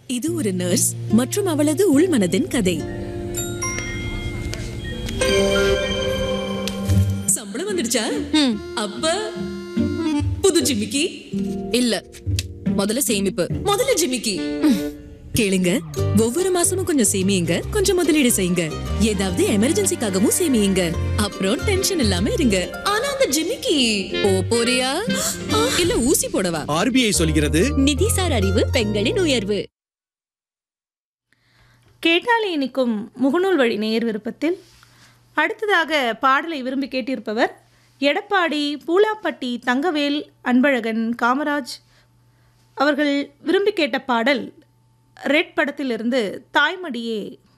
இது ஒரு நர்ஸ் மற்றும் அவளது உள்மனதின் கதை சம்பளம் வந்துடுச்சா அப்ப புது ஜிமிக்கி இல்ல முதல்ல சேமிப்பு முதல்ல ஜிமிக்கி கேளுங்க ஒவ்வொரு மாசமும் கொஞ்சம் சேமியுங்க கொஞ்சம் முதலீடு செய்யுங்க ஏதாவது எமர்ஜென்சிக்காகவும் சேமியுங்க அப்புறம் டென்ஷன் இல்லாம இருங்க ஆனா அந்த ஜிமிக்கி ஓ போறியா இல்ல ஊசி போடவா ஆர்பிஐ சொல்கிறது நிதிசார் அறிவு பெண்களின் உயர்வு கேட்டாலே இனிக்கும் முகநூல் வழி நேர் விருப்பத்தில் அடுத்ததாக பாடலை விரும்பி கேட்டிருப்பவர் எடப்பாடி பூலாப்பட்டி தங்கவேல் அன்பழகன் காமராஜ் அவர்கள் விரும்பி கேட்ட பாடல் ரெட் படத்திலிருந்து தாய்மடியே